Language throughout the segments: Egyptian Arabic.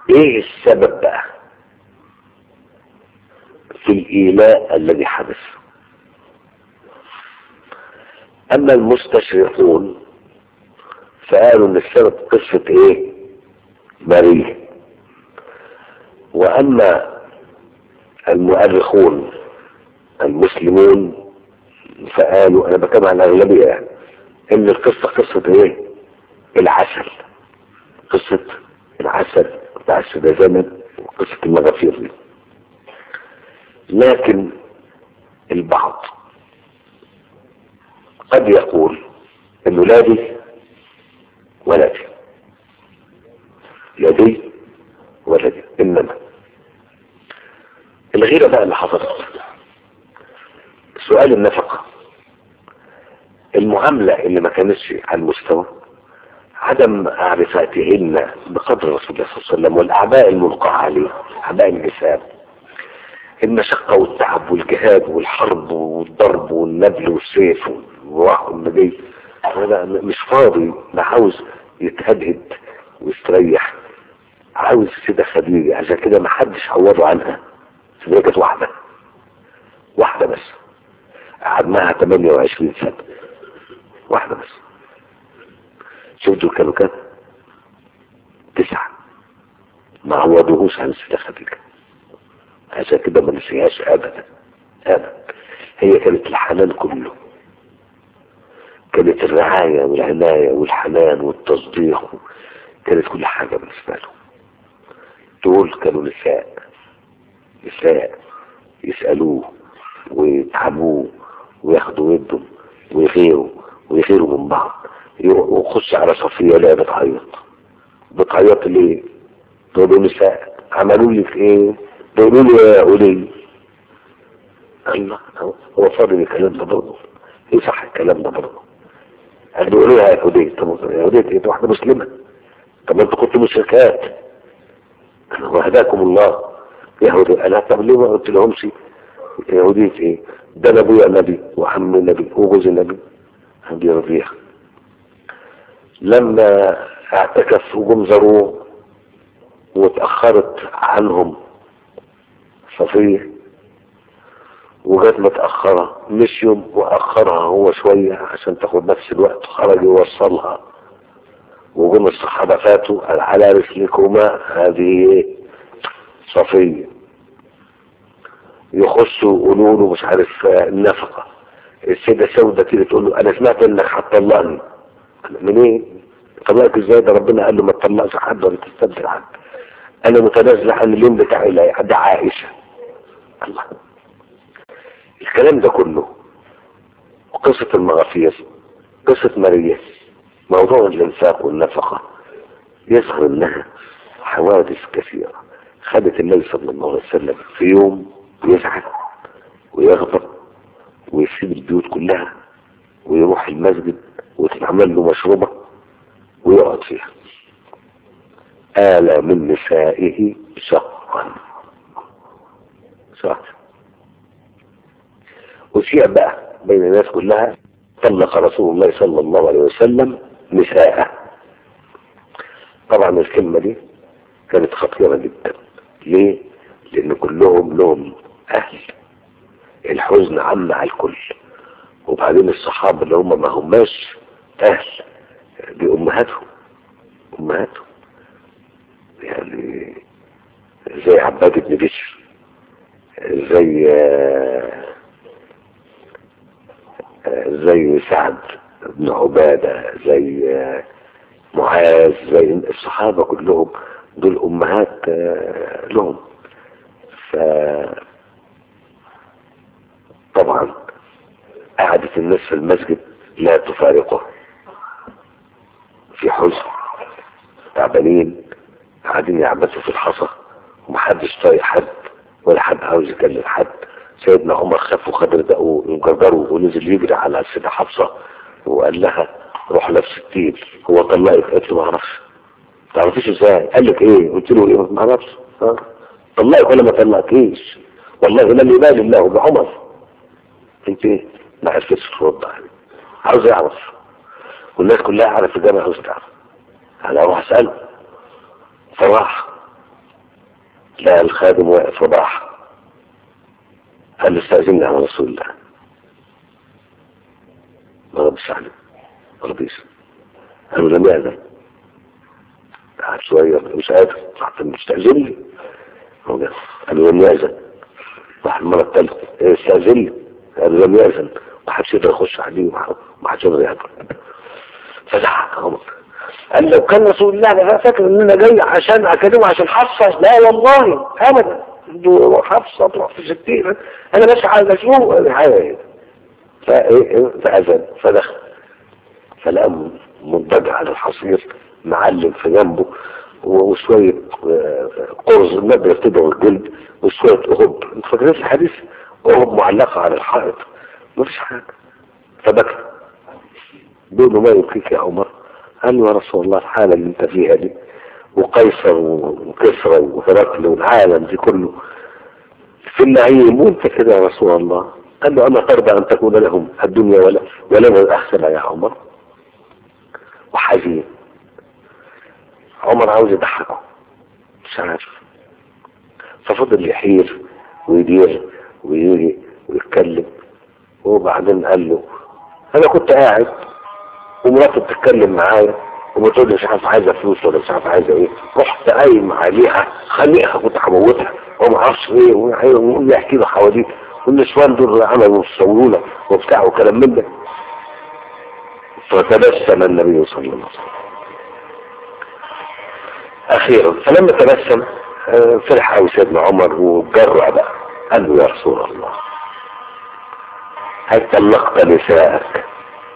ايه السبب بقى في الايلاء الذي حدث اما المستشرقون فقالوا ان السبب قصة ايه مريه واما المؤرخون المسلمون فقالوا انا بتكلم عن الاغلبيه يعني ان القصه قصه ايه؟ العسل قصه العسل بتاع السيده زينب وقصه المغافير دي لكن البعض قد يقول انه لا دي ولا دي لا دي ولا دي انما الغيرة بقى اللي حصلت سؤال النفقة المعاملة اللي ما كانتش على المستوى عدم معرفتهن بقدر رسول الله صلى الله عليه وسلم والأعباء الملقاة عليه أعباء الجسام المشقة والتعب والجهاد والحرب والضرب والنبل والسيف والروح والنبي هذا مش فاضي ده عاوز يتهدهد ويستريح عاوز كده خديجة عشان كده ما حدش عوضه عنها هي كانت واحدة واحدة بس قعد معها 28 سنة واحدة بس شفتوا كانوا كام تسعة ما عوضوهوش عن السيدة خديجة عشان كده ما نسيهاش ابدا ابدا هي كانت الحنان كله كانت الرعاية والعناية والحنان والتصديق كانت كل حاجة بالنسبة له دول كانوا نساء نساء يسألوه ويتعبوه وياخدوا يدهم ويغيروا ويغيروا من بعض وخش على صفية لا بتعيط بتعيط ليه؟ دول نساء عملوا لك ايه؟ بيقولوا لي يا ولي الله هو فاضل الكلام ده برضه يصح الكلام ده برضه قال بيقولوا لها يا هدية طب يا هدية ايه واحدة مسلمة طب انتوا كنتوا مشركات وهداكم الله يهودي انا طب ليه ما قلت لهمش يهودية ايه ده انا ابويا نبي وعمي نبي وجوزي نبي عندي رضيع لما اعتكف وجم زاروه واتأخرت عنهم صفية وجات متأخرة مشيوا وأخرها هو شوية عشان تاخد نفس الوقت خرج يوصلها وجم الصحابة فاتوا قال على رسلكما هذه صفية يخشوا يقولوا له مش عارف النفقة السيدة سودة تيجي تقول له أنا سمعت إنك هتطلقني من إيه؟ طلقك إزاي ده ربنا قال له ما تطلقش حد ولا تستبدل حد أنا متنازل عن اليوم بتاعي لا ده عائشة الله الكلام ده كله قصة المغافير قصة ماريا موضوع الانفاق والنفقة يظهر انها حوادث كثيرة خدت النبي صلى الله عليه وسلم في يوم يزعل ويغضب ويسيب البيوت كلها ويروح المسجد وتتعمل له مشروبة ويقعد فيها آل من نسائه شقا شقا وشيع بقى بين الناس كلها طلق رسول الله صلى الله عليه وسلم نساءه طبعا الكلمة دي كانت خطيرة جدا ليه؟ لأن كلهم لهم أهل الحزن عم على الكل وبعدين الصحابة اللي هم ما هماش أهل دي أمهاتهم أمهاتهم يعني زي عباد بن بشر زي زي سعد بن عبادة زي معاذ زي الصحابة كلهم دول أمهات لهم ف طبعا قعدت الناس في المسجد لا تفارقه في حزن تعبانين قاعدين يعبثوا في الحصى ومحدش طايق حد ولا حد عاوز يكلم حد سيدنا عمر خاف وخد رداءه وجرجره ونزل يجري على السيدة حفصة وقال لها روح لابس التيل هو طلقك قالت له ما اعرفش تعرفيش ازاي قال لك ايه قلت له ايه ما اعرفش ها طلقك ولا ما طلقكيش والله لم يبالي الله بعمر انت ايه ما عرفتش ترد عليه عاوز يعرف والناس كلها عارف الجامعة عاوز تعرف انا اروح اساله فراح لا الخادم واقف وضاح قال له استأذننا على رسول الله ما ردش عليه ما رضيش قال له لم يأذن قعد شوية مش قادر راح مستأذني هو جه. قال له لم يأذن راح المرة الثالثة إيه استأذني قال له لم يأذن ما حدش يقدر يخش عليه وما حدش يقدر يقدر فزعق عمر قال لو كان رسول الله ده فاكر ان انا جاي عشان اكلمه عشان حفصه لا والله ابدا ده حفصه تروح في ستين انا بس عايز اشوف حاجه فاذن فدخل فلقى منضج على الحصير معلم في جنبه وشوية قرص المادة بتدعو الجلد وشوية أهب انت فاكرين الحديث أهب معلقة على الحائط مفيش حاجة فبكى بيقول له ما يبكيك يا عمر قال له يا رسول الله الحالة اللي انت فيها دي وقيصر وكسرى وهرقل والعالم دي كله في النعيم وانت كده يا رسول الله قال له اما ترضى ان تكون لهم الدنيا ولا ولنا الاخره يا عمر وحزين عمر عاوز يضحكه مش عارف ففضل يحير ويدير ويجي ويتكلم وبعدين قال له انا كنت قاعد ومراته بتتكلم معايا وبتقول لي مش عارف عايزه فلوس ولا مش عارف عايزه ايه رحت قايم عليها خانقها كنت هموتها وما اعرفش ايه ويقول لي احكي له حواديت والنسوان دول عملوا وسووا وبتاع وكلام من ده فتبسم النبي صلى الله عليه وسلم اخيرا فلما تبسم فرح قوي سيدنا عمر وجرع بقى قال له يا رسول الله هل طلقت نساءك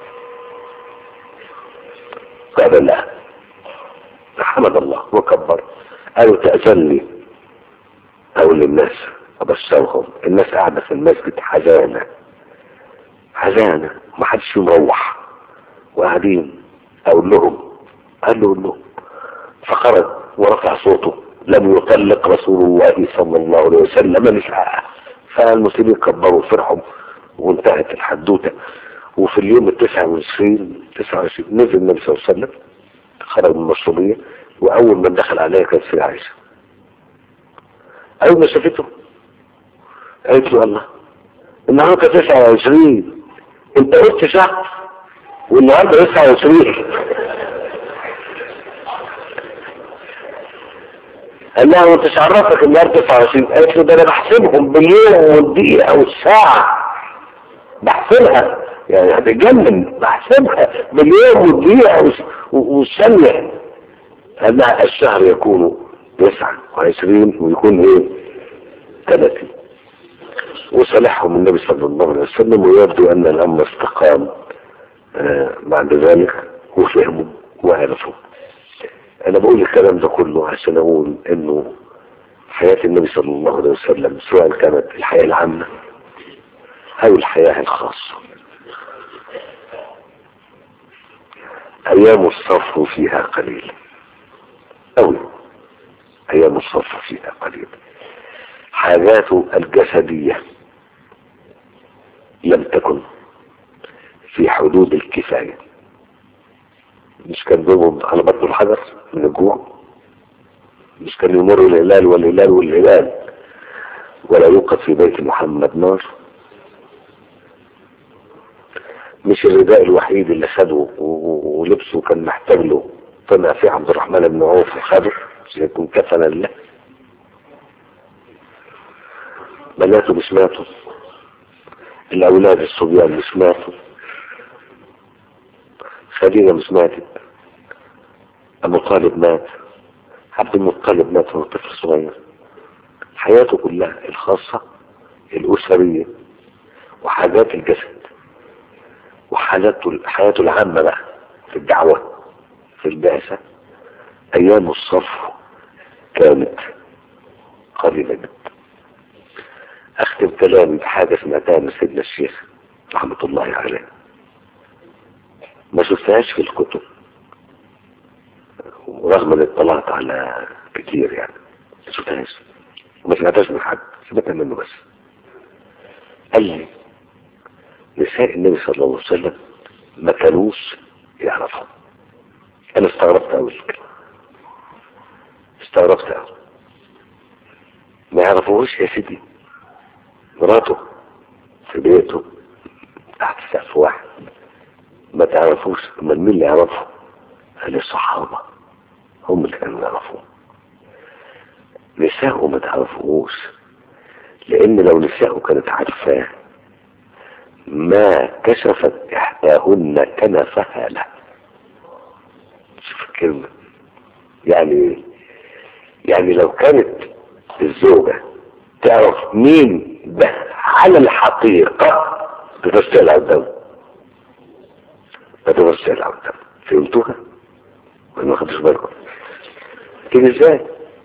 قال لا حمد الله وكبر قالوا تأذني او للناس ابشرهم الناس قاعدة في المسجد حزانة حزانة ما حدش يروح وقاعدين اقول لهم قال له قول لهم فخرج ورفع صوته لم يطلق رسول الله صلى الله عليه وسلم نساءه فالمسلمين كبروا فرحوا وانتهت الحدوتة وفي اليوم التسعة والعشرين تسعة وعشرين نزل النبي صلى الله عليه وسلم خرج من المشروبية وأول من دخل عليها كانت سيدة عائشة أول ما شافته قالت له الله النهارده 29 أنت قلت شهر والنهارده 29 قال لها وانت عرفك النهارده 29 قالت له ده انا بحسبهم باليوم والدقيقه والساعه بحسبها يعني هتتجنن بحسبها باليوم والدقيقه والثانيه قال لها الشهر يكون 29 ويكون ايه 30 وصالحهم النبي صلى الله عليه وسلم ويبدو ان الامر استقام آه بعد ذلك وفهموا وعرفوا انا بقول الكلام ده كله عشان اقول انه حياة النبي صلى الله عليه وسلم سواء كانت الحياة العامة او الحياة الخاصة ايام الصفو فيها قليل اوي ايام الصفو فيها قليل حاجاته الجسدية لم تكن في حدود الكفاية مش كان بيهم على بطن الحجر من الجوع مش كان يمر الهلال والهلال والهلال ولا يوقد في بيت محمد نار مش الرداء الوحيد اللي خده ولبسه كان محتاج له طلع فيه عبد الرحمن بن عوف وخده عشان يكون كفنا له بناته مش ماتوا الاولاد الصبيان مش ماتوا خديجة مش ماتت ابو طالب مات عبد المطلب مات وهو طفل صغير حياته كلها الخاصة الأسرية وحاجات الجسد وحاجاته حياته العامة بقى في الدعوة في البعثة أيام الصفو كانت قليلة جدا أختم كلامي بحاجة سمعتها من سيدنا الشيخ رحمة الله عليه ما شفتهاش في الكتب رغم ان اطلعت على كتير يعني ما شفتهاش وما سمعتهاش من حد سمعتها منه بس قال لي نساء النبي صلى الله عليه وسلم ما كانوش يعرفهم انا استغربت قوي استغربت قوي ما يعرفوش يا سيدي مراته في بيته تحت سقف واحد ما تعرفوش امال مين اللي يعرفه قال الصحابة هم اللي كانوا يعرفوه نساءه ما تعرفوش لان لو نساءه كانت عارفاه ما كشفت احداهن كنفها له شوف الكلمة يعني يعني لو كانت الزوجة تعرف مين ده على الحقيقة بتفصل قدام بتفصل قدام فهمتوها؟ ولا ما خدتش بالكم؟ كده ازاي؟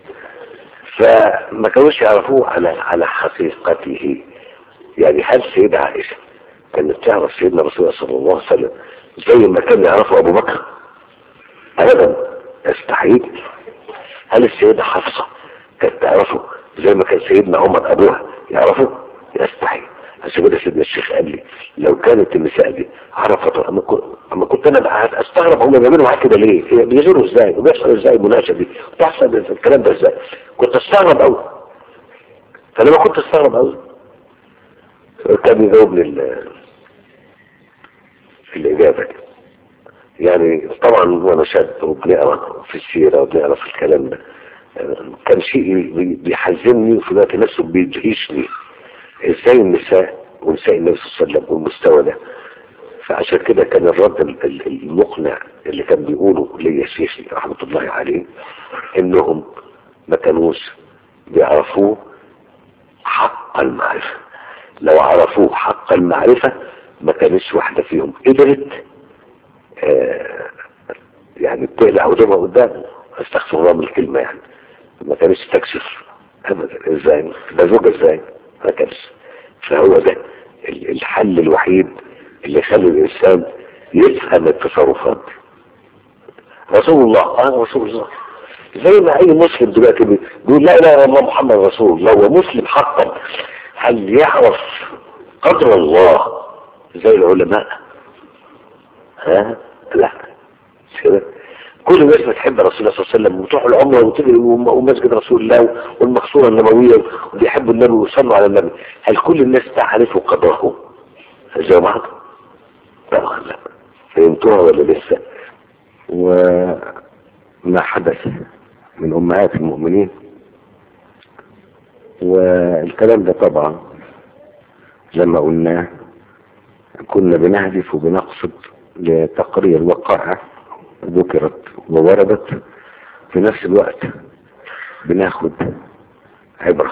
فما كانوش يعرفوه على على حقيقته يعني هل سيدة عائشة كانت تعرف سيدنا رسول الله صلى الله عليه وسلم زي ما كان يعرفه ابو بكر ابدا يستحيل هل السيدة حفصة كانت تعرفه زي ما كان سيدنا عمر ابوها يعرفه يستحيل عشان كده سيدنا الشيخ قال لي لو كانت النساء دي عرفت اما كنت اما كنت انا بقى استغرب هم بيعملوا معاك كده ليه؟ بيزوروا ازاي؟ وبيحصل ازاي المناقشه دي؟ بتحصل الكلام ده ازاي؟ كنت استغرب قوي فلما كنت استغرب قوي كان يجاوبني ال- في الاجابه دي يعني طبعا وانا شاب وبنقرا في السيره وبنقرا في الكلام ده كان شيء بي- بيحزنني وفي الوقت نفسه بيدهشني ازاي النساء ونساء النبي صلى الله عليه وسلم والمستوى ده فعشان كده كان الرد ال- ال- المقنع اللي كان بيقوله ليا شيخي رحمه الله عليه انهم ما كانوش بيعرفوه حق المعرفه لو عرفوه حق المعرفه ما كانش واحده فيهم قدرت آه، يعني بتقلع هدومها قدامه استغفر الله من الكلمه يعني ما كانش تكشف ابدا ازاي ده زوجة ازاي ما كانش فهو ده ال- الحل الوحيد اللي يخلي الانسان يفهم التصرفات رسول الله اه رسول الله زي ما اي مسلم دلوقتي بي- بيقول لا اله الا الله محمد رسول الله هو مسلم حقا هل يعرف قدر الله زي العلماء ها لا مش كده كل الناس بتحب رسول الله صلى الله عليه وسلم وتروح العمره وتجري وم- ومسجد رسول الله والمقصوره النبويه وبيحبوا النبي ويصلوا على النبي هل كل الناس تعرف قدره زي بعض؟ طبعا لا فهمتوها ولا لسه؟ وما حدث من امهات المؤمنين والكلام ده طبعا لما قلناه كنا بنهدف وبنقصد لتقرير وقائع ذكرت ووردت في نفس الوقت بناخد عبرة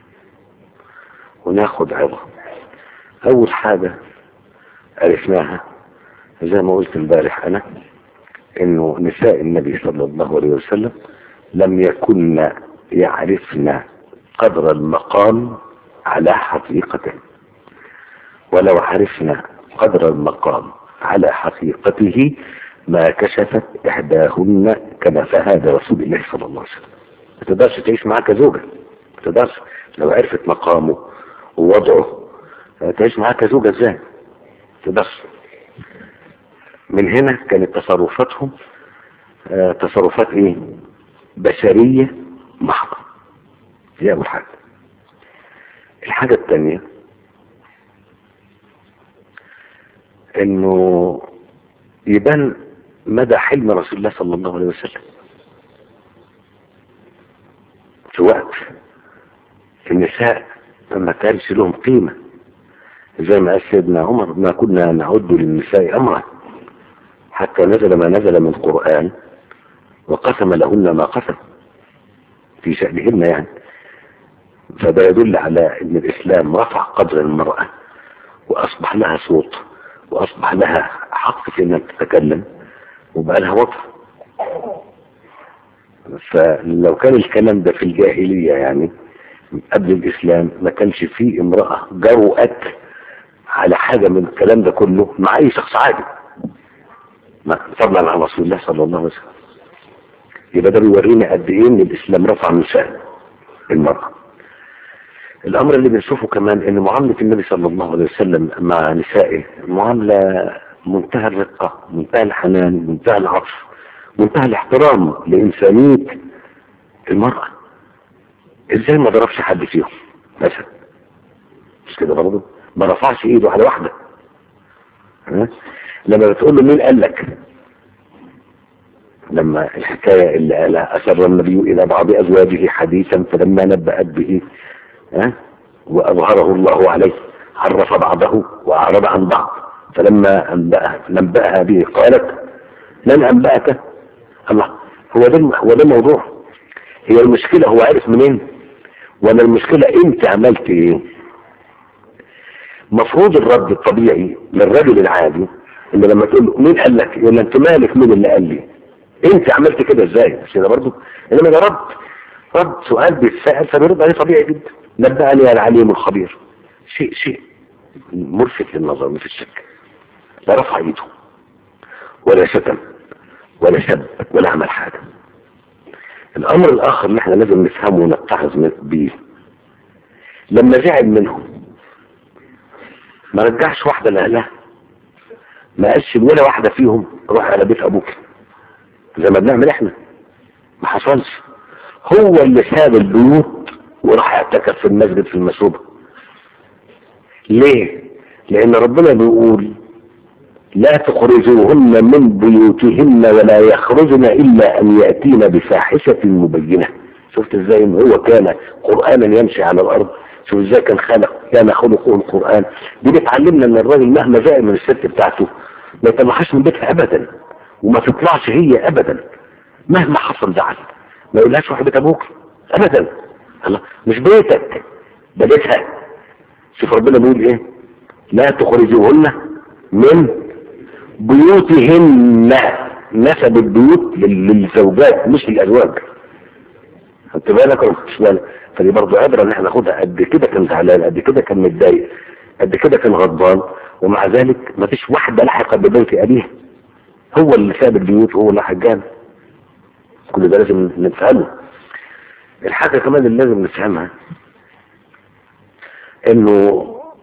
وناخد عبرة أول حاجة عرفناها زي ما قلت امبارح أنا إنه نساء النبي صلى الله عليه وسلم لم يكن يعرفن قدر المقام على حقيقته ولو عرفنا قدر المقام على حقيقته ما كشفت إحداهن كنفها لرسول الله صلى الله عليه وسلم ما تقدرش تعيش معاه كزوجة ما تقدرش لو عرفت مقامه ووضعه تعيش معاه كزوجة ازاي ما تقدرش من هنا كانت تصرفاتهم آه، تصرفات ايه بشرية محضة دي اول حاجة الحاجة الثانية انه يبان مدى حلم رسول الله صلى الله عليه وسلم في وقت النساء ما كانش لهم قيمة زي ما قال سيدنا عمر ما كنا نعد للنساء أمرا حتى نزل ما نزل من القرآن وقسم لهن ما قسم في شأنهن يعني فده يدل على ان الاسلام رفع قدر المرأة واصبح لها صوت واصبح لها حق في انها تتكلم وبقى لها وضع فلو كان الكلام ده في الجاهلية يعني قبل الاسلام ما كانش فيه امرأة جرؤت على حاجة من الكلام ده كله مع اي شخص عادي ما- فضلا عن رسول الله صلى الله عليه وسلم يبقى ده بيورينا قد ايه ان الاسلام رفع من شأن المرأة الامر اللي بنشوفه كمان ان معاملة النبي صلى الله عليه وسلم مع نسائه معاملة منتهى الرقة منتهى الحنان منتهى العطف منتهى الاحترام لإنسانية المرأة ازاي ما ضربش حد فيهم مثلا مش كده برضه ما رفعش ايده على واحده ها؟ لما بتقول له مين قال لك لما الحكاية اللي قالها أسر النبي إلى بعض أزواجه حديثا فلما نبأت به ها وأظهره الله عليه عرف بعضه وأعرض عن بعض فلما أنبأها نبأها به قالت من أنبأك الله هو ده هو ده الموضوع هي المشكلة هو عارف منين ولا المشكلة انت عملت ايه مفروض الرد الطبيعي للرجل العادي ان لما تقول له مين قال لك يقول له انت مالك مين اللي قال لي انت عملت كده ازاي مش كده برضه انما ده رد رد سؤال بيتسال فبيرد عليه طبيعي جدا نبأني العليم الخبير شيء شيء ملفت للنظر مفيش شك لا رفع ايده ولا شتم ولا سب ولا عمل حاجه الامر الاخر اللي احنا لازم نفهمه ونتعظ بيه لما زعل منهم ما رجعش واحده لاهلها ما قالش ولا واحده فيهم روح على بيت ابوك زي ما بنعمل احنا ما حصلش هو اللي ساب البيوت وراح اعتكف في المسجد في المسوبة ليه لان ربنا بيقول لا تخرجوهن من بيوتهن ولا يخرجن الا ان ياتين بفاحشة مبينة شفت ازاي ان هو كان قرآنا يمشي على الارض شوف ازاي كان خلق كان خلقه القرآن دي بتعلمنا ان الراجل مهما زعل من الست بتاعته ما يطلعهاش من بيتها ابدا وما تطلعش هي ابدا مهما حصل زعل ما يقولهاش روح بيت ابوك ابدا الله مش بيتك ده بيتها شوف ربنا بيقول ايه لا تخرجوهن من بيوتهن نسب البيوت للزوجات مش للازواج خدت بالك ولا مش بالك فدي برضه عبره ان احنا ناخدها قد كده كان زعلان قد كده كان متضايق قد كده كان غضبان ومع ذلك ما فيش واحده لحقت ببيت ابيها هو اللي ساب البيوت وهو اللي حجان كل ده لازم نفهمه الحاجة كمان اللي لازم نفهمها انه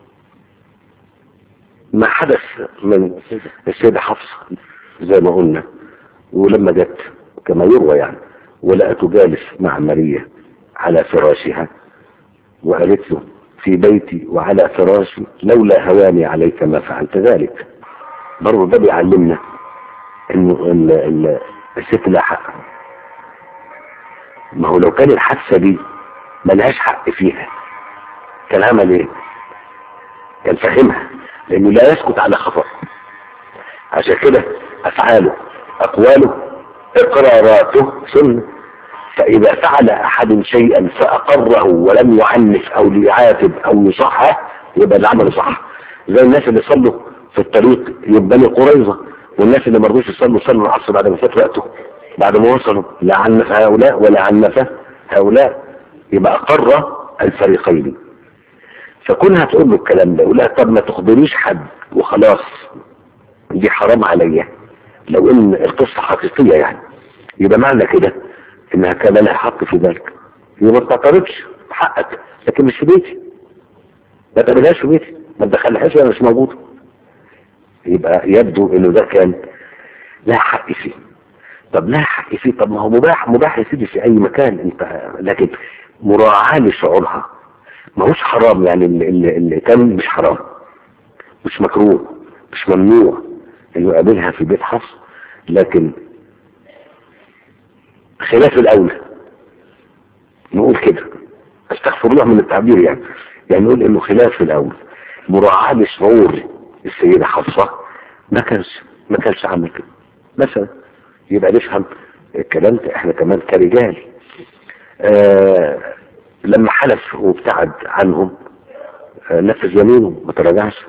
ما حدث من السيدة حفصة زي ما قلنا ولما جت كما يروى يعني ولقته جالس مع ماريا على فراشها وقالت له في بيتي وعلى فراشي لولا هواني عليك ما فعلت ذلك برضه ده بيعلمنا انه ال ال الست لها حق ما هو لو كان الحادثة دي ملهاش حق فيها كان عمل ايه كان فاهمها لانه لا يسكت على خطأ عشان كده افعاله اقواله اقراراته سنة فاذا فعل احد شيئا فاقره ولم يعنف او ليعاتب او يصحح يبقى العمل صح زي الناس اللي صلوا في الطريق يبني قريظه والناس اللي ما رضوش يصلوا صلوا العصر بعد ما فات وقته بعد ما وصلوا لا عنف هؤلاء ولا عنف هؤلاء يبقى أقر الفريقين فكونها تقول له الكلام ده يقول لها طب ما تخبريش حد وخلاص دي حرام عليا لو ان القصة حقيقية يعني يبقى معنى كده انها كان لها حق في ذلك يبقى ما تعترضش حقك لكن مش في بيتي ما تقابلهاش في بيتي ما تدخلهاش وانا مش موجود يبقى يبدو انه ده كان لا حق فيه طب لا حق فيه طب ما هو مباح مباح يا سيدي في اي مكان انت لكن مراعاة لشعورها ما هوش حرام يعني اللي, اللي, اللي كان مش حرام مش مكروه مش ممنوع انه يقابلها في بيت حفص لكن خلاف الاولى نقول كده استغفر الله من التعبير يعني يعني نقول انه خلاف الاولى مراعاة لشعور السيدة حفصة ما كانش ما كانش عامل كده مثلا يبقى نفهم الكلام ده احنا كمان كرجال آه لما حلف وابتعد عنهم آه نفذ يمينه ما تراجعش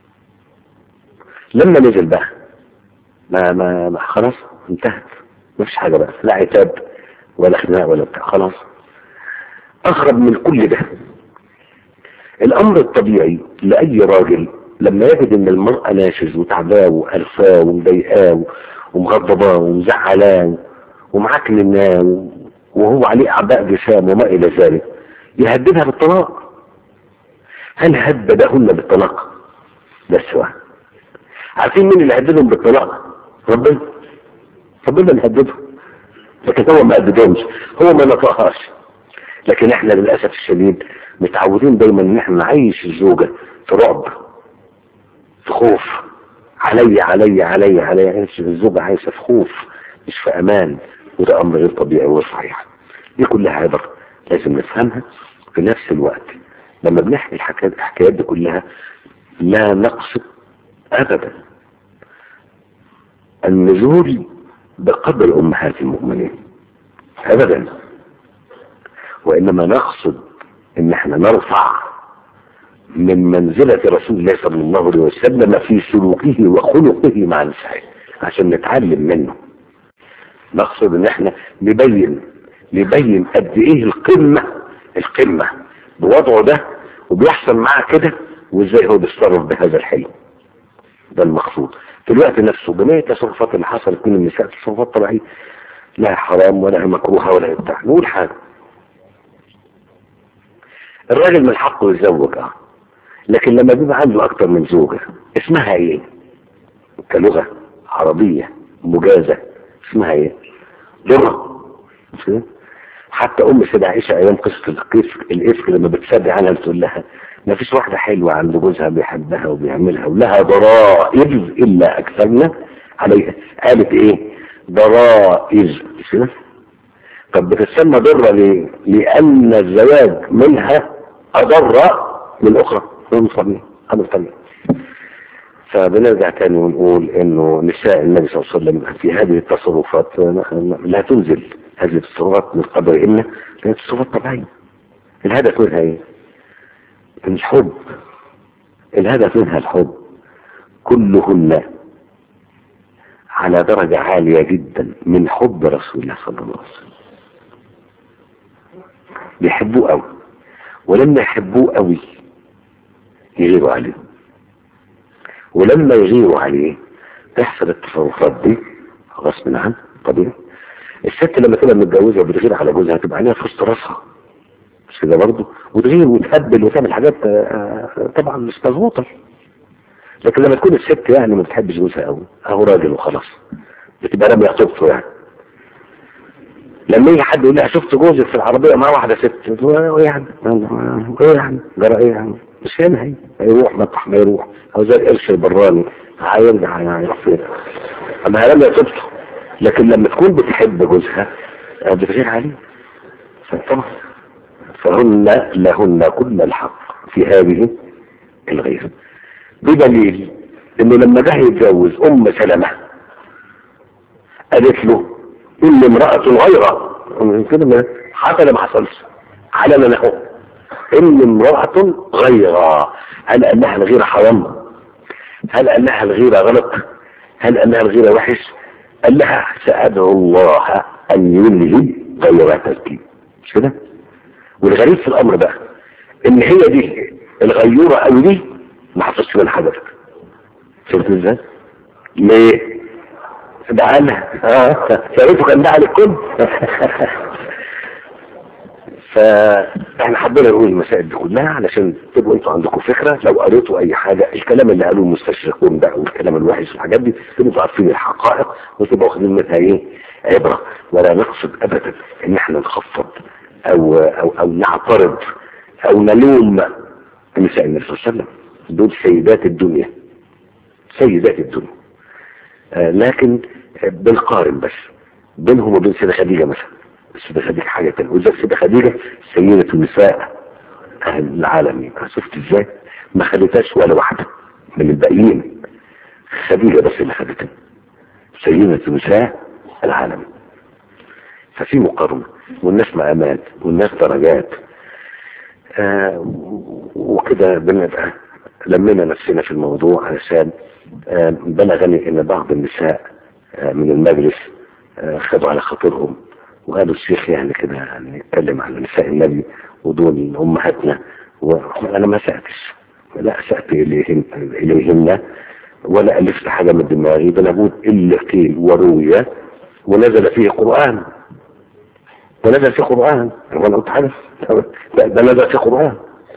لما نزل بقى ما ما, ما خلاص انتهت ما فيش حاجه بقى لا عتاب ولا خناق ولا بتاع خلاص اغرب من كل ده الامر الطبيعي لاي راجل لما يجد ان المرأة ناشز وتعباه وقرفاه ومضايقاه ومغضباه ومزعلاه ومعكنناه وهو عليه اعباء جسام وما الى ذلك يهددها بالطلاق هل هددهن بالطلاق ده السؤال عارفين مين اللي هددهم بالطلاق ربنا ربنا اللي هددهم لكن هو ما هددهمش هو ما نطقهاش لكن احنا للاسف الشديد متعودين دايما ان احنا نعيش الزوجه في رعب في خوف علي علي علي علي الزوجه عايشه في خوف مش في امان وده امر غير طبيعي وصحيح دي كلها عبر لازم نفهمها في نفس الوقت لما بنحكي الحكايات الحكايات دي كلها لا نقصد ابدا النزول بقدر امهات المؤمنين ابدا وانما نقصد ان احنا نرفع من منزلة رسول الله صلى الله عليه وسلم في سلوكه وخلقه مع نسائه عشان نتعلم منه نقصد ان احنا نبين نبين قد ايه القمة القمة بوضعه ده وبيحصل معاه كده وازاي هو بيتصرف بهذا الحلم ده المقصود في الوقت نفسه جميع التصرفات اللي حصلت من النساء تصرفات طبيعية لا حرام ولا مكروهة ولا بتاع نقول حاجة الراجل من حقه يتزوج اه لكن لما بيبقى عنده اكتر من زوجة اسمها ايه كلغة عربية مجازة اسمها ايه ضرة حتى ام سيدة عائشة ايام قصة الافك الافك لما بتصدق عنها بتقول لها ما فيش واحدة حلوة عند جوزها بيحبها وبيعملها ولها ضرائر الا اكثرنا عليها قالت ايه ضرائر كده طب بتسمى ضرة ليه لان الزواج منها اضر من الاخرى من امر طبيعي فبنرجع تاني ونقول انه نساء النبي صلى الله عليه وسلم في هذه التصرفات لا تنزل هذه التصرفات من قدر ان هي تصرفات طبيعيه الهدف منها ايه؟ الحب الهدف منها الحب كلهن على درجة عالية جدا من حب رسول الله صلى الله عليه وسلم بيحبوه قوي ولما يحبوه قوي يغيروا عليه ولما يغيروا عليه تحصل التصرفات دي غصب عنه طبيعي الست لما تبقى متجوزه وبتغير على جوزها تبقى عليها في وسط راسها مش كده برضه وتغير وتهبل وتعمل حاجات طبعا مش مظبوطه لكن لما تكون الست يعني ما بتحبش جوزها قوي اهو راجل وخلاص بتبقى راميه خطبته يعني لما يجي حد يقول لها شفت جوزك في العربيه مع واحده ست ايه يعني ايه يعني جرى ايه يعني مش هنا هي هيروح مطرح ما يروح او زي القرش البراني هيرجع هيروح فين اما هي راميه خطبته لكن لما تكون بتحب جوزها بتغير عليه فطبعا فهن لهن كل الحق في هذه الغير بدليل انه لما جه يتجوز ام سلمة قالت له ان امرأة غيره كده حتى ما حصلش علنا اهو ان امرأة غيره هل انها الغيرة حرام هل انها الغيرة غلط هل انها الغيرة وحش قال لها سأدعو الله ان يلهي غيرتك مش كده والغريب في الامر بقى ان هي دي الغيورة قوي دي ما حصلش من حدث شفت ازاي ليه دعانا اه سألته كان دعا للكل فاحنا حبينا نقول المسائل دي كلها علشان تبقوا انتوا عندكم فكره لو قريتوا اي حاجه الكلام اللي قالوه المستشرقون ده والكلام الوحش والحاجات دي تبقوا عارفين الحقائق وتبقوا واخدين منها ايه عبره ولا نقصد ابدا ان احنا نخفض او او او نعترض او نلوم نساء النبي صلى الله عليه وسلم دول سيدات الدنيا سيدات الدنيا آه لكن بنقارن بس بينهم وبين سيدة خديجة مثلا السيدة خديجة حاجة تانية وإذا السيدة خديجة سيدة النساء أهل العالمين شفت ازاي ما خدتهاش ولا واحدة من الباقيين خديجة بس اللي خدتها سيدة نساء العالمين ففي مقارنة والناس مقامات والناس درجات آه وكده بنبقى لمينا نفسنا في الموضوع علشان آه بلغني ان بعض النساء آه من المجلس آه خدوا على خاطرهم وقالوا الشيخ يعني كده يعني نتكلم عن نساء النبي ودول امهاتنا وانا ما سأتش لا سأت اليهن اليهن ولا الفت حاجه من دماغي ده انا بقول الا قيل وروي ونزل فيه قران ونزل فيه قران وانا قلت حاجه ده نزل فيه قران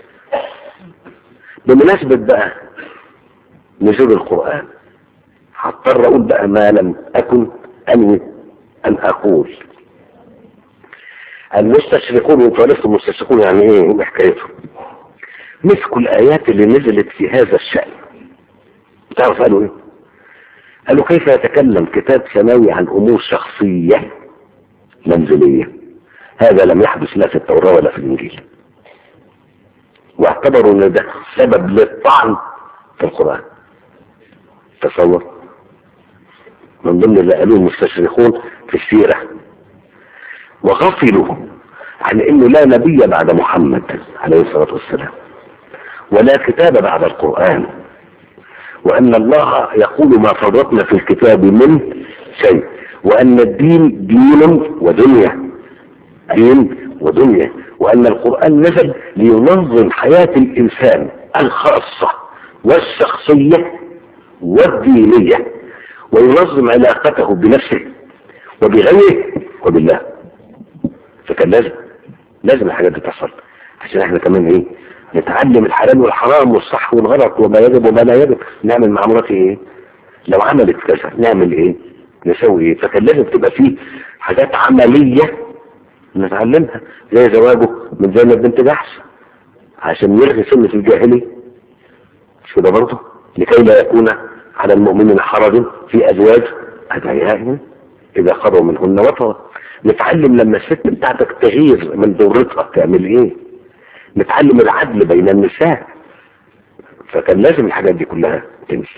بمناسبة بقى نزول القرآن هضطر اقول بقى ما لم اكن انوي ان اقول المستشرقون وانتوا عرفتوا المستشرقون يعني ايه ايه حكايتهم مسكوا الايات اللي نزلت في هذا الشأن تعرف قالوا ايه قالوا كيف يتكلم كتاب سماوي عن امور شخصية منزلية هذا لم يحدث لا في التوراة ولا في الانجيل واعتبروا ان ده سبب للطعن في القرآن تصور من ضمن اللي قالوه المستشرقون في السيرة وغفلوا عن انه لا نبي بعد محمد عليه الصلاة والسلام ولا كتاب بعد القرآن وان الله يقول ما فرطنا في الكتاب من شيء وان الدين دين ودنيا دين ودنيا وان القرآن نزل لينظم حياة الانسان الخاصة والشخصية والدينية وينظم علاقته بنفسه وبغيره وبالله فكان لازم لازم الحاجات دي تحصل عشان احنا كمان ايه نتعلم الحلال والحرام والصح والغلط وما يجب وما لا يجب نعمل مع مراتي ايه لو عملت كذا نعمل ايه نسوي ايه فكان لازم تبقى فيه حاجات عملية نتعلمها زي زواجه من زينب بنت جحش عشان يلغي سنة الجاهلية مش كده برضه لكي لا يكون على المؤمنين حرج في ازواج ادعيائهم اذا قضوا منهن وطرا نتعلم لما الست بتاعتك تغير من دورتها تعمل ايه نتعلم العدل بين النساء فكان لازم الحاجات دي كلها تمشي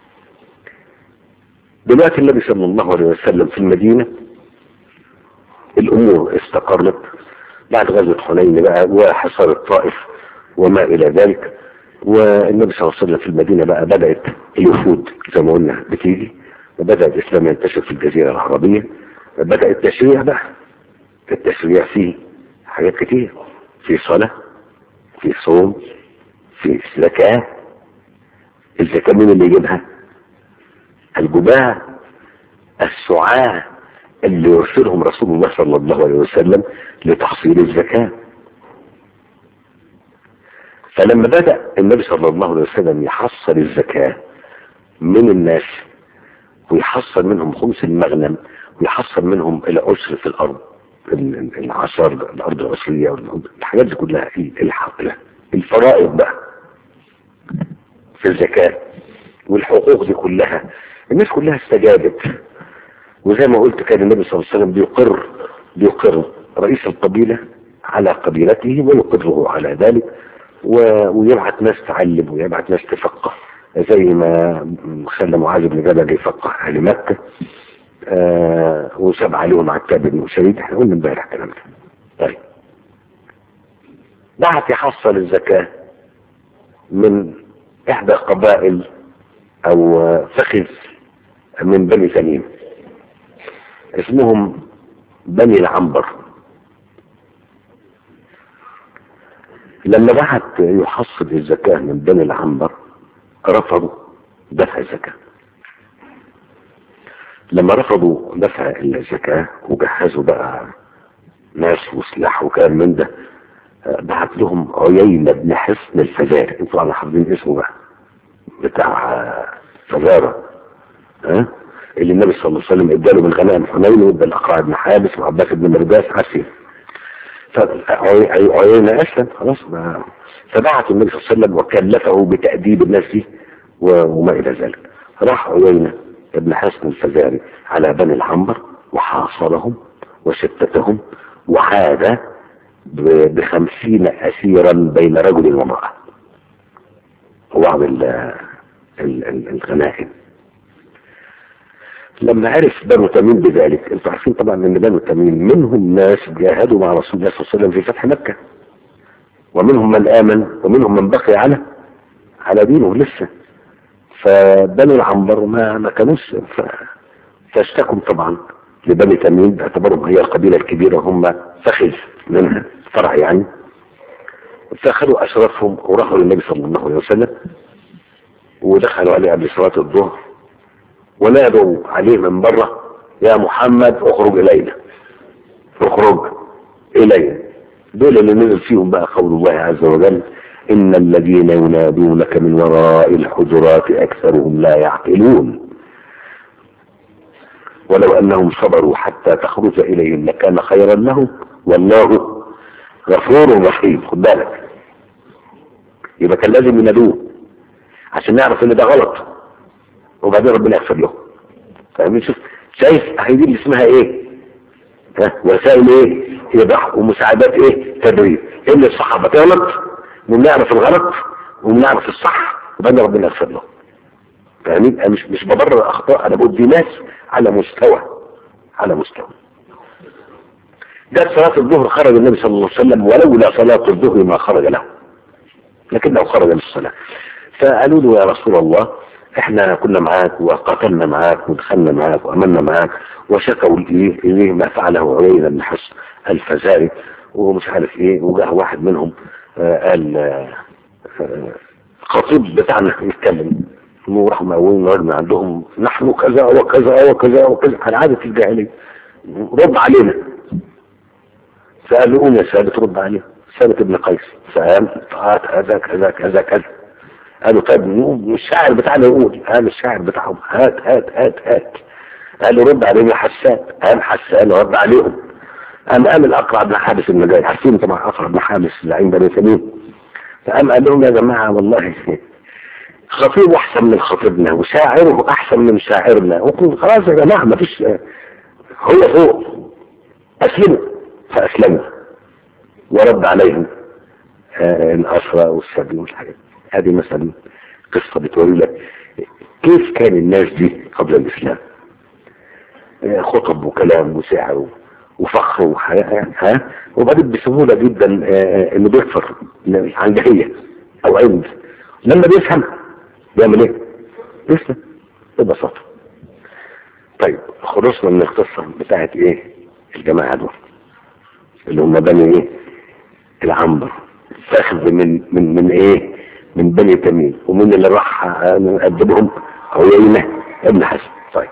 دلوقتي النبي صلى الله عليه وسلم في المدينة الامور استقرت بعد غزوة حنين بقى وحصار الطائف وما الى ذلك والنبي صلى الله عليه وسلم في المدينة بقى بدأت الوفود زي ما قلنا بتيجي وبدأ الإسلام ينتشر في الجزيرة العربية بدأ التشريع بقى التشريع فيه حاجات كتير في صلاة في صوم في زكاة الزكاة مين اللي يجيبها الجباة السعاة اللي يرسلهم رسول الله صلى الله عليه وسلم لتحصيل الزكاة فلما بدأ النبي صلى الله عليه وسلم يحصل الزكاة من الناس ويحصل منهم خمس المغنم ويحصل منهم العشر في الأرض العشر الأرض العشرية الحاجات دي كلها الحقلة الفرائض بقى في الزكاة والحقوق دي كلها الناس كلها استجابت وزي ما قلت كان النبي صلى الله عليه وسلم بيقر بيقر رئيس القبيلة على قبيلته ويقره على ذلك ويبعت ناس تعلم ويبعت ناس تفقه زي ما خلى معاذ بن جبل يفقه اهل مكة آه وساب عليهم عتاب بن شريد احنا قلنا امبارح الكلام ده طيب بعت يحصل الزكاة من احدى قبائل او فخذ من بني تميم اسمهم بني العنبر لما بعت يحصل الزكاة من بني العنبر رفضوا دفع الزكاة لما رفضوا دفع الزكاة وجهزوا بقى ناس وسلاح وكلام من ده بعت لهم عيينة بن حصن الفزاري انتوا على حافظين اسمه بقى بتاع فزارة ها اللي النبي صلى الله عليه وسلم اداله من غنائم حنين وادى الاقرع بن حابس وعباس بن مرداس عارفين فعيينة اسلم خلاص ما فبعت النبي صلى الله عليه وسلم وكلفه بتأديب الناس دي وما الى ذلك راح عيينة ابن حسن الفزاري على بني العنبر وحاصرهم وشتتهم وعاد بخمسين اسيرا بين رجل وامرأة وبعض الغنائم لما عرف بنو تميم بذلك انتوا عارفين طبعا ان بنو تميم منهم ناس جاهدوا مع رسول الله صلى الله عليه وسلم في فتح مكة ومنهم من آمن ومنهم من بقي على على دينه لسه فبنو العنبر ما ما كانوش فاشتكوا طبعا لبني تميم باعتبارهم هي القبيلة الكبيرة هم فخذ منها فرع يعني فاخذوا اشرافهم وراحوا للنبي صلى الله عليه وسلم ودخلوا عليه قبل صلاة الظهر ونادوا عليه من بره يا محمد اخرج الينا اخرج الينا دول اللي نزل فيهم بقى قول الله عز وجل ان الذين ينادونك من وراء الحجرات اكثرهم لا يعقلون ولو انهم صبروا حتى تخرج اليهم لكان خيرا لهم والله غفور رحيم خد بالك يبقى كان لازم ينادوه عشان نعرف ان ده غلط وبعدين ربنا يغفر له فاهمين شوف شايف هي دي اللي اسمها ايه ها وسائل ايه ايضاح ومساعدات ايه تدريب ان الصحابه تغلط ونعرف الغلط ونعرف الصح وبعدين ربنا يغفر له فاهمين انا مش مش ببرر الاخطاء انا بقول دي ناس على مستوى على مستوى جت صلاة الظهر خرج النبي صلى الله عليه وسلم ولولا صلاة الظهر ما خرج له لكنه خرج للصلاة فقالوا له يا رسول الله احنا كنا معاك وقاتلنا معاك ودخلنا معاك وامنا معاك وشكوا اليه اليه ما فعله عيينة بن حسن الفزاري ومش عارف ايه وجاه واحد منهم آه قال آه آه خطيب بتاعنا يتكلم وراح مقوين الراجل من عندهم نحن كذا وكذا وكذا وكذا على عادة الجاهلية رد علينا فقال له قوم يا ثابت رد عليه ثابت ابن قيس فقام قال كذا كذا كذا كذا قالوا طيب مش الشاعر بتاعنا يقول قال الشاعر بتاعهم هات هات هات هات قالوا رد عليهم يا حسان قام حسان رد عليهم قام قام الاقرع بن حابس النجاي عارفين طبعا اقرع بن حابس زعيم بني تميم فقام قال لهم يا جماعه والله خطيب احسن من خطيبنا وشاعره احسن من شاعرنا وقل خلاص يا جماعه ما فيش هو فوق اسلموا فاسلموا ورد عليهم آه الاسرى والسبي والحاجات هذه مثلا قصه بتوري لك كيف كان الناس دي قبل الاسلام آه خطب وكلام وسعر وفخر وحياة ها وبعدين بسهولة جدا آه انه بيكفر عن جهية او عند لما بيفهم بيعمل ايه يسلم ببساطة طيب خلصنا من القصة بتاعت ايه الجماعة دول اللي هم بني ايه العنبر فاخذ من من من ايه من بني تميم ومن اللي راح نقدمهم عيينة ابن حسن طيب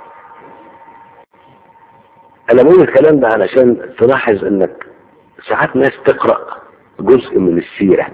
انا بقول الكلام ده علشان تلاحظ انك ساعات ناس تقرأ جزء من السيرة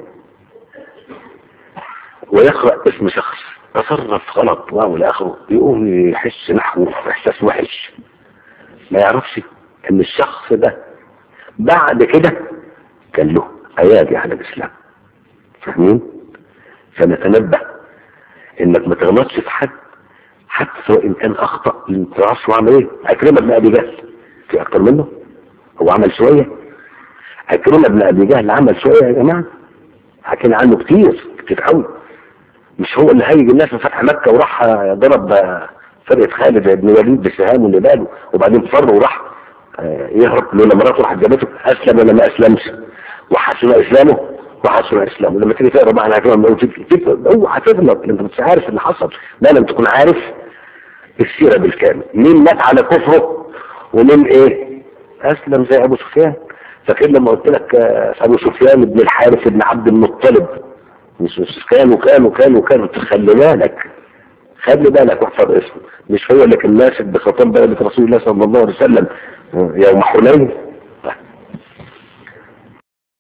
ويقرأ اسم شخص تصرف غلط واو اخره يقوم يحس نحوه احساس وحش ما يعرفش ان الشخص ده بعد كده كان له ايادي على الاسلام فاهمين فنتنبه انك ما تغلطش في حد حتى سواء ان كان اخطا ما تعرفش هو عمل ايه اكرمه بن ابي جهل في اكتر منه هو عمل شويه اكرمه بن ابي جهل عمل شويه يا جماعه حكينا عنه كتير كتير قوي مش هو اللي هيج الناس في فتح مكه وراح ضرب فرقه خالد بن وليد بسهام اللي باله وبعدين فر وراح يهرب لولا مراته راحت جابته اسلم ولا ما اسلمش وحسن اسلامه وحسن اسلامه لما تيجي تقرا معنى كلام اوعى تغلط انت مش عارف اللي حصل لا لم تكون عارف السيره بالكامل مين مات على كفره ومين ايه اسلم زي ابو سفيان فاكر لما قلت لك ابو سفيان بن الحارث بن عبد المطلب مش مش كان وكان وكان وكان خلي بالك خلي بالك واحفظ اسمه مش هو اللي كان ماسك بخطاب بلدة رسول الله صلى الله عليه وسلم يوم حنين